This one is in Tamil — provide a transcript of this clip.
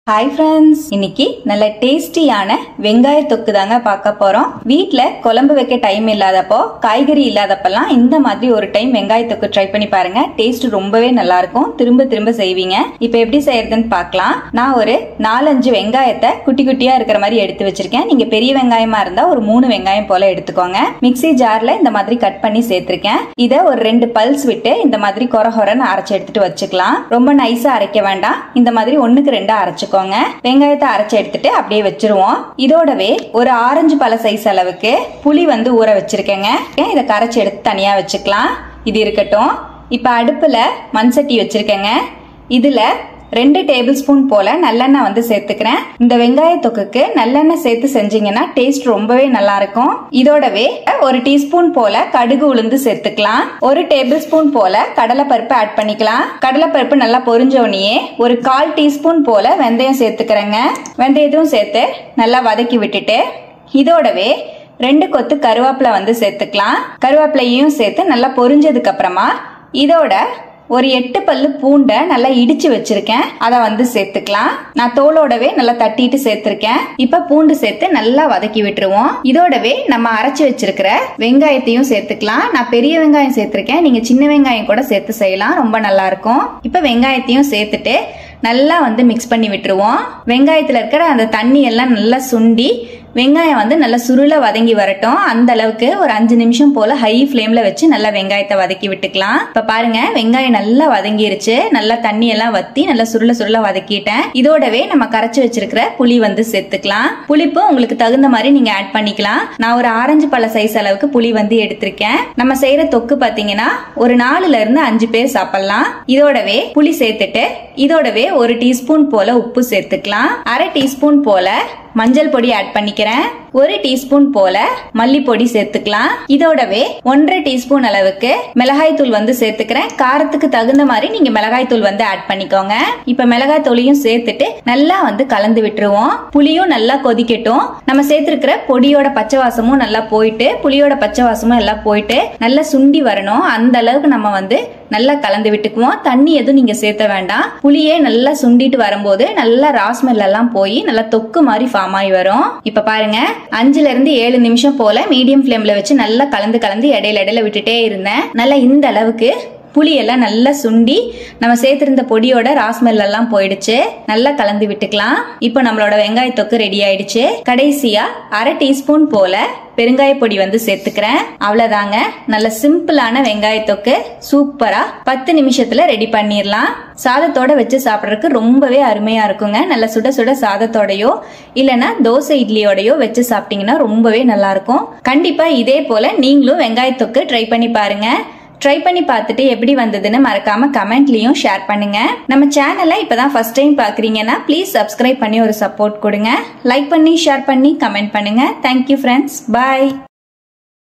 ஹாய் ஃப்ரெண்ட்ஸ் இன்னைக்கு நல்ல டேஸ்டியான வெங்காய தொக்கு தாங்க பார்க்க போறோம் வீட்ல குழம்பு வைக்க டைம் இல்லாதப்போ காய்கறி இல்லாதப்பெல்லாம் இந்த மாதிரி ஒரு டைம் வெங்காய தொக்கு ட்ரை பண்ணி பாருங்க டேஸ்ட் ரொம்பவே நல்லா இருக்கும் திரும்ப திரும்ப செய்வீங்க இப்போ எப்படி செய்யறதுன்னு பார்க்கலாம் நான் ஒரு நாலஞ்சு வெங்காயத்தை குட்டி குட்டியா இருக்கிற மாதிரி எடுத்து வச்சிருக்கேன் நீங்க பெரிய வெங்காயமா இருந்தா ஒரு மூணு வெங்காயம் போல எடுத்துக்கோங்க மிக்ஸி ஜார்ல இந்த மாதிரி கட் பண்ணி சேர்த்திருக்கேன் இதை ஒரு ரெண்டு பல்ஸ் விட்டு இந்த மாதிரி கொர கொரன்னு அரைச்சு எடுத்துட்டு வச்சுக்கலாம் ரொம்ப நைஸா அரைக்க வேண்டாம் இந்த மாதிரி ஒண்ணுக்கு ரெண்டா அரைச்சுக்கோங்க வெங்காயத்தை அரைச்சு எடுத்துட்டு அப்படியே வச்சிருவோம் இதோடவே ஒரு ஆரஞ்சு பழ சைஸ் அளவுக்கு புளி வந்து ஊற வச்சிருக்கேங்க இதை கரைச்சி எடுத்து தனியா வச்சுக்கலாம் இது இருக்கட்டும் இப்ப அடுப்புல மண் சட்டி வச்சிருக்கேங்க இதுல ரெண்டு டேபிள் ஸ்பூன் போல நல்லெண்ணெய் வந்து சேர்த்துக்கிறேன் இந்த வெங்காய தொக்குக்கு நல்லெண்ணெய் சேர்த்து செஞ்சீங்கன்னா டேஸ்ட் ரொம்பவே நல்லா இருக்கும் இதோடவே ஒரு டீஸ்பூன் போல கடுகு உளுந்து சேர்த்துக்கலாம் ஒரு டேபிள் ஸ்பூன் போல கடலைப்பருப்பு ஆட் பண்ணிக்கலாம் கடலைப்பருப்பு நல்லா பொரிஞ்ச உடனே ஒரு கால் டீஸ்பூன் போல வெந்தயம் சேர்த்துக்கிறேங்க வெந்தயத்தையும் சேர்த்து நல்லா வதக்கி விட்டுட்டு இதோடவே ரெண்டு கொத்து கருவேப்பிலை வந்து சேர்த்துக்கலாம் கருவேப்பிலையும் சேர்த்து நல்லா பொரிஞ்சதுக்கு அப்புறமா இதோட ஒரு எட்டு பல்லு பூண்டை நல்லா இடிச்சு வச்சிருக்கேன் அதை வந்து சேர்த்துக்கலாம் நான் தோலோடவே நல்லா தட்டிட்டு சேர்த்திருக்கேன் இப்ப பூண்டு சேர்த்து நல்லா வதக்கி விட்டுருவோம் இதோடவே நம்ம அரைச்சு வச்சிருக்கிற வெங்காயத்தையும் சேர்த்துக்கலாம் நான் பெரிய வெங்காயம் சேர்த்திருக்கேன் நீங்க சின்ன வெங்காயம் கூட சேர்த்து செய்யலாம் ரொம்ப நல்லா இருக்கும் இப்ப வெங்காயத்தையும் சேர்த்துட்டு நல்லா வந்து மிக்ஸ் பண்ணி விட்டுருவோம் வெங்காயத்துல இருக்கிற அந்த தண்ணி எல்லாம் நல்லா சுண்டி வெங்காயம் வந்து நல்லா சுருள வதங்கி வரட்டும் அந்த அளவுக்கு ஒரு அஞ்சு நிமிஷம் போல ஹை ஃப்ளேம்ல வச்சு நல்லா வெங்காயத்தை வதக்கி விட்டுக்கலாம் இப்ப பாருங்க வெங்காயம் நல்லா வதங்கிருச்சு நல்லா தண்ணி எல்லாம் வத்தி நல்லா சுருள சுருள வதக்கிட்டேன் இதோடவே நம்ம கரைச்சு வச்சிருக்கிற புளி வந்து சேர்த்துக்கலாம் புளிப்பு உங்களுக்கு தகுந்த மாதிரி நீங்க ஆட் பண்ணிக்கலாம் நான் ஒரு ஆரஞ்சு பழ சைஸ் அளவுக்கு புளி வந்து எடுத்திருக்கேன் நம்ம செய்யற தொக்கு பாத்தீங்கன்னா ஒரு நாலுல இருந்து அஞ்சு பேர் சாப்பிடலாம் இதோடவே புளி சேர்த்துட்டு இதோடவே ஒரு டீஸ்பூன் போல உப்பு சேர்த்துக்கலாம் அரை டீஸ்பூன் போல மஞ்சள் பொடி ஆட் பண்ணிக்கிறேன் ஒரு டீஸ்பூன் போல மல்லிப்பொடி சேர்த்துக்கலாம் இதோடவே ஒன்றரை டீஸ்பூன் அளவுக்கு மிளகாய் தூள் வந்து சேர்த்துக்கிறேன் காரத்துக்கு தகுந்த மாதிரி நீங்க மிளகாய் தூள் வந்து ஆட் பண்ணிக்கோங்க இப்ப மிளகாய் தூளையும் சேர்த்துட்டு நல்லா வந்து கலந்து விட்டுருவோம் புளியும் நல்லா கொதிக்கட்டும் நம்ம சேர்த்திருக்கிற பொடியோட பச்சை வாசமும் நல்லா போயிட்டு புளியோட பச்சை வாசமும் எல்லாம் போயிட்டு நல்லா சுண்டி வரணும் அந்த அளவுக்கு நம்ம வந்து நல்லா கலந்து விட்டுக்குவோம் தண்ணி எதுவும் நீங்க சேர்த்த வேண்டாம் புளியே நல்லா சுண்டிட்டு வரும்போது நல்லா ராஸ்மெல் எல்லாம் போய் நல்லா தொக்கு மாதிரி ஃபார்ம் ஆகி வரும் இப்ப பாருங்க அஞ்சுல இருந்து ஏழு நிமிஷம் போல மீடியம் ஃப்ளேம்ல வச்சு நல்லா கலந்து கலந்து இடையில இடையில விட்டுட்டே இருந்தேன் நல்லா இந்த அளவுக்கு புளி எல்லாம் நல்லா சுண்டி நம்ம சேர்த்திருந்த பொடியோட ராஸ்மெல் எல்லாம் போயிடுச்சு நல்லா கலந்து விட்டுக்கலாம் இப்போ நம்மளோட வெங்காய தொக்கு ரெடி ஆயிடுச்சு கடைசியா அரை டீஸ்பூன் போல பெருங்காய பொடி வந்து சேர்த்துக்கிறேன் அவ்வளவுதாங்க நல்ல சிம்பிளான வெங்காய தொக்கு சூப்பரா பத்து நிமிஷத்துல ரெடி பண்ணிடலாம் சாதத்தோட வச்சு சாப்பிட்றதுக்கு ரொம்பவே அருமையா இருக்குங்க நல்ல சுட சுட சாதத்தோடயோ இல்லைன்னா தோசை இட்லியோடயோ வச்சு சாப்பிட்டீங்கன்னா ரொம்பவே நல்லா இருக்கும் கண்டிப்பா இதே போல நீங்களும் வெங்காய தொக்கு ட்ரை பண்ணி பாருங்க ட்ரை பண்ணி பார்த்துட்டு எப்படி வந்ததுன்னு மறக்காம கமெண்ட்லயும் ஷேர் பண்ணுங்க நம்ம சேனலை இப்பதான் ஃபர்ஸ்ட் டைம் பாக்குறீங்கன்னா ப்ளீஸ் சப்ஸ்கிரைப் பண்ணி ஒரு சப்போர்ட் கொடுங்க லைக் பண்ணி ஷேர் பண்ணி கமெண்ட் பண்ணுங்க தேங்க்யூ ஃப்ரெண்ட்ஸ் பாய்